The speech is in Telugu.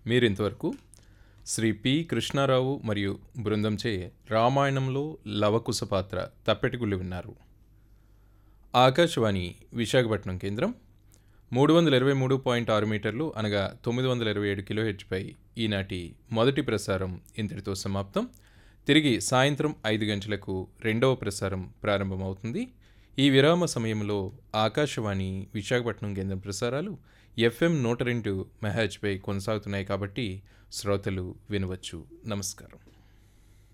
మీరు ఇంతవరకు శ్రీ పి కృష్ణారావు మరియు బృందంచే రామాయణంలో లవకుశ పాత్ర తప్పెటిగుళ్ళు విన్నారు ఆకాశవాణి విశాఖపట్నం కేంద్రం మూడు వందల ఇరవై మూడు పాయింట్ ఆరు మీటర్లు అనగా తొమ్మిది వందల ఇరవై ఏడు కిలో హెచ్పై ఈనాటి మొదటి ప్రసారం ఇంతటితో సమాప్తం తిరిగి సాయంత్రం ఐదు గంటలకు రెండవ ప్రసారం ప్రారంభమవుతుంది ఈ విరామ సమయంలో ఆకాశవాణి విశాఖపట్నం కేంద్రం ప్రసారాలు ఎఫ్ఎం నూట రెండు మెహాజ్పై కొనసాగుతున్నాయి కాబట్టి శ్రోతలు వినవచ్చు నమస్కారం